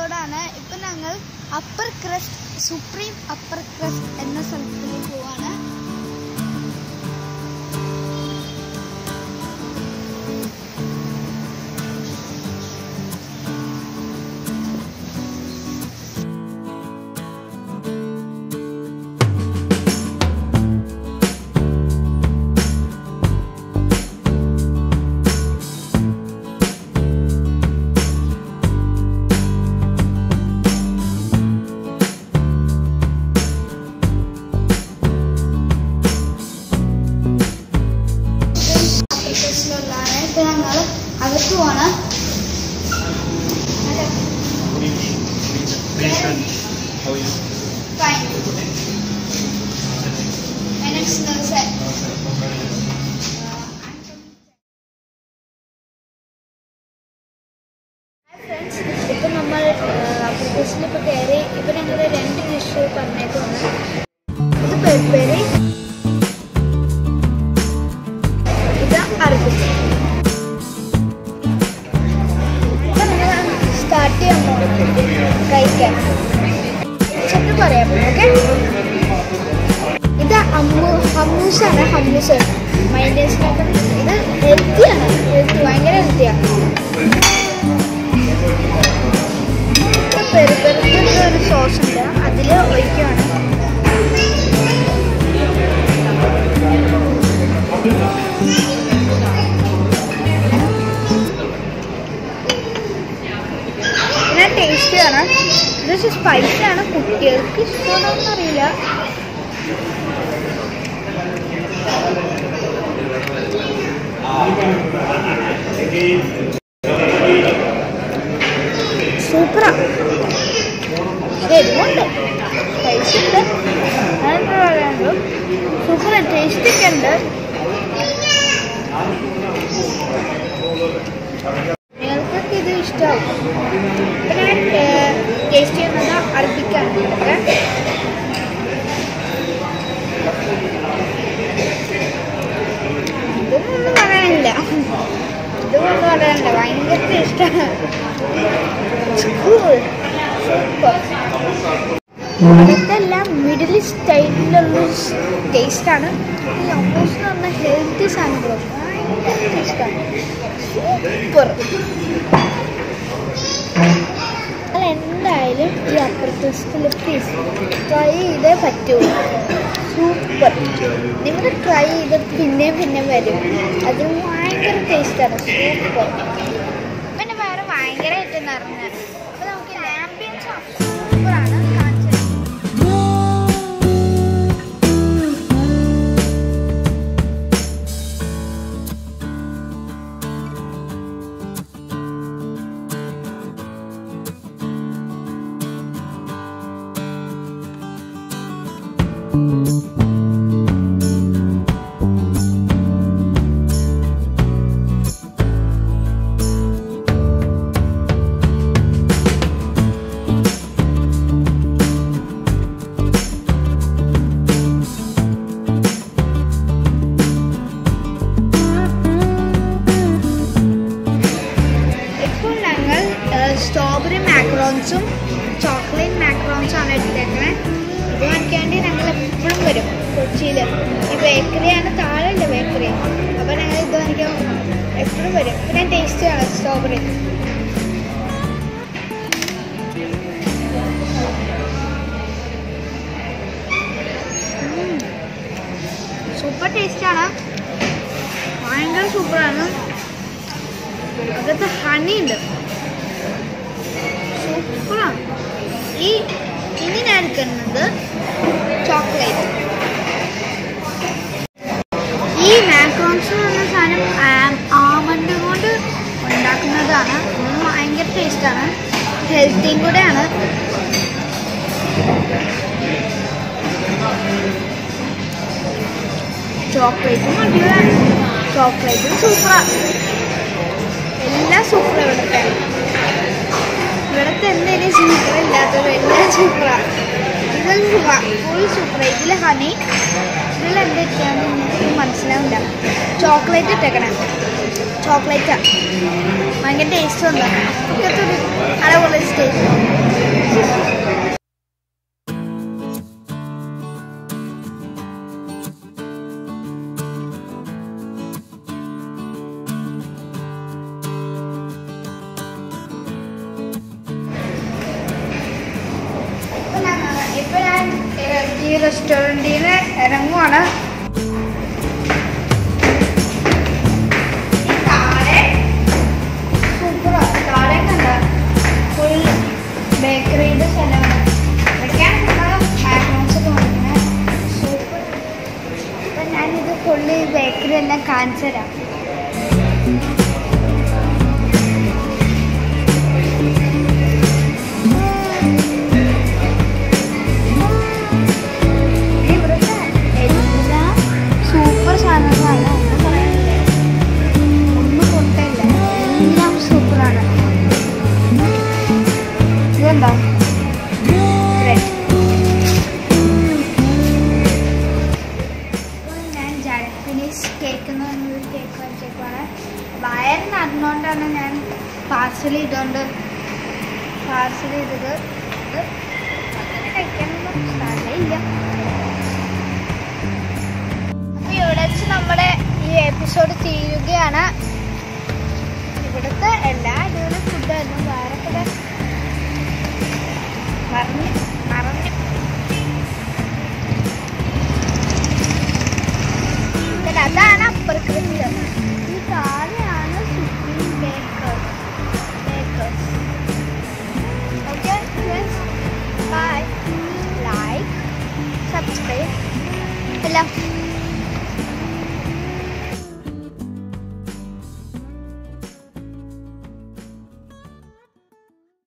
റോഡാണ് ഇപ്പം ഞങ്ങൾ upper crust supreme upper crust എന്ന സ്ഥലത്തിലേക്ക് പോവാണ് അപ്പർ ക്രസ്റ്റിലുള്ളതാണ് ഇപ്പം ഞങ്ങൾ അകത്ത് പോവാണ് How are you? Fine. My next nurse at friends ഇപ്പം നമ്മൾ അപ്ലിക്കേഷനിൽ ഇപ്പോൾ കയറി ഇപ്പം ഞങ്ങൾ രണ്ട് ഡിഷ് പറഞ്ഞേക്കാണ് ഇത് പെപ്പേരി ഇത് അറബിക് ഇപ്പം നിങ്ങൾ സ്റ്റാർട്ട് ചെയ്യാൻ പോകുന്നത് കഴിക്കാൻ ചെന്ന് പറയാം ഓക്കെ ഇത് അമ്മു ഹമ്മൂസാണ് ഹമ്മൂസ് മൈനേഴ്സിനൊക്കെ ഇത് ഹെൽത്തിയാണ് ഹെൽത്തി ഭയങ്കര ഹെൽത്തിയാണ് പെരുപെരുത്തിൽ ഒരു സോസ് ഉണ്ട് അതിൽ ഒഴിക്കുകയാണ് പിന്നെ ടേസ്റ്റ് ആണ് ഇത് സ്പൈസി ആണ് കുട്ടികൾക്ക് ഇഷ്ടമാണോന്ന് അറിയില്ല സൂപ്പറാ എരിവുണ്ട് സ്പൈസി ഉണ്ട് അതെന്താ പറയാനുള്ളൂ സൂപ്പർ ടേസ്റ്റ് ഒക്കെ ഉണ്ട് നിങ്ങൾക്കൊക്കെ ഇത് ഇഷ്ടമാവും ഇപ്പം ഞാൻ ടേസ്റ്റ് ചെയ്യുന്നത് അറബിക്കാണ് ഓക്കെ ഇതൊന്നും പറയാനില്ല ഇതൊന്നും പറയാനില്ല ഭയങ്കര ടേസ്റ്റാണ് സൂപ്പർ ഇതെല്ലാം മിഡിൽ സ്റ്റൈലിലുള്ള ടേസ്റ്റാണ് ഈ അമ്മൂസ് എന്ന് പറഞ്ഞ ഹെൽത്തി സാധനങ്ങളും ഭയങ്കര ടേസ്റ്റാണ് സൂപ്പർ അല്ല എന്തായാലും ഈ അപ്പർ ക്രിസ്റ്റിൽ പ്ലീസ് ട്രൈ ചെയ്തേ പറ്റൂ സൂപ്പർ നിങ്ങൾ ട്രൈ ചെയ്ത് പിന്നെയും പിന്നെയും വരും അത് ഭയങ്കര ടേസ്റ്റാണ് സൂപ്പർ പിന്നെ വേറെ ഭയങ്കരമായിട്ട് നിറഞ്ഞ അപ്പോൾ നമുക്ക് ആംബിയൻസ് സൂപ്പറാണ് കാണിച്ചത് ഇപ്പോൾ ഞങ്ങൾ സ്ട്രോബെറി മാക്രോൺസും ചോക്ലേറ്റ് മാക്രോൺസും ആണ് എടുത്തേക്കണേ ഇത് വാങ്ങിക്കാണ്ട് ഞങ്ങൾ എപ്പോഴും വരും കൊച്ചിയിൽ ഈ ബേക്കറിയാണ് താഴെയുള്ള ബേക്കറി അപ്പോൾ ഞങ്ങൾ ഇത് വാങ്ങിക്കാൻ എപ്പോഴും വരും പിന്നെ ടേസ്റ്റ് ആണ് സ്ട്രോബെറി സൂപ്പർ ടേസ്റ്റാണ് ഭയങ്കര സൂപ്പറാണ് അകത്ത് ഹണി ഉണ്ട് സൂപ്പറാണ് ഈ ഇനി ഞാൻ എടുക്കുന്നത് ചോക്ലേറ്റ് ഈ മാക്രോൺസ് എന്ന് പറഞ്ഞ സാധനം ആമണ്ട് കൊണ്ട് ഉണ്ടാക്കുന്നതാണ് ഇത് ഭയങ്കര ടേസ്റ്റാണ് ഹെൽത്തിയും കൂടെയാണ് ചോക്ലേറ്റും അടിപൊളിയാണ് ചോക്ലേറ്റും സൂപ്പറാണ് എല്ലാം സൂപ്പർ ഇവിടുത്തെ ഇവിടുത്തെ എന്തെങ്കിലും സൂപ്പർ ഇല്ലാത്തത് എല്ലാം സൂപ്പറാണ് ഇത് ഫുൾ സൂപ്പർ ഇതിൽ ഹണി ഇതിൽ എന്തൊക്കെയാണെന്ന് എനിക്ക് മനസ്സിലാവില്ല ചോക്ലേറ്റ് ഇട്ടേക്കണം ചോക്ലേറ്റാണ് ഭയങ്കര ടേസ്റ്റ് ഉണ്ട് ഇങ്ങനത്തെ ഒരു അടിപൊളി ടേസ്റ്റ് ഇപ്പൊ ഞാൻ ഈ റെസ്റ്റോറൻറ്റിൽ നിന്ന് ഇറങ്ങുവാണ് ഈ താഴെ സൂപ്പറാണ് താഴെ കണ്ട ഫുൾ ബേക്കറിയുടെ സ്ഥലമാണ് ഇതൊക്കെയാണ് നമ്മൾ മാക്രോൺസ് ഒക്കെ വാങ്ങിക്കുന്നത് സൂപ്പർ അപ്പം ഞാനിത് ഫുള്ള് ഈ ബേക്കറി എല്ലാം കാണിച്ചു തരാം ഇവിടുത്തെ എല്ലാം സൂപ്പർ സാധനങ്ങളാണ് ഒന്നും പറയാനില്ല. ഒന്നും പൊട്ടല്ല എല്ലാം സൂപ്പറാണ് ഇതെന്താ ബ്രെഡ് ഞാൻ ജാലഫിനീസ് കേക്ക് എന്ന് പറഞ്ഞൊരു കേക്ക് വെച്ചേക്കാണ് വയറ് നടന്നുകൊണ്ടാണ് ഞാൻ പാർസൽ ചെയ്തുകൊണ്ട് പാർസൽ ചെയ്തത് ഇത് അങ്ങനെ കഴിക്കാനൊന്നും സ്ഥലമില്ല അപ്പൊ ഇവിടെ വെച്ച് നമ്മുടെ ഈ എപ്പിസോഡ് തീരുകയാണ് ഇവിടുത്തെ എല്ലാ അടിപൊളി ഫുഡായിരുന്നു വേറെ കുറെ പറഞ്ഞു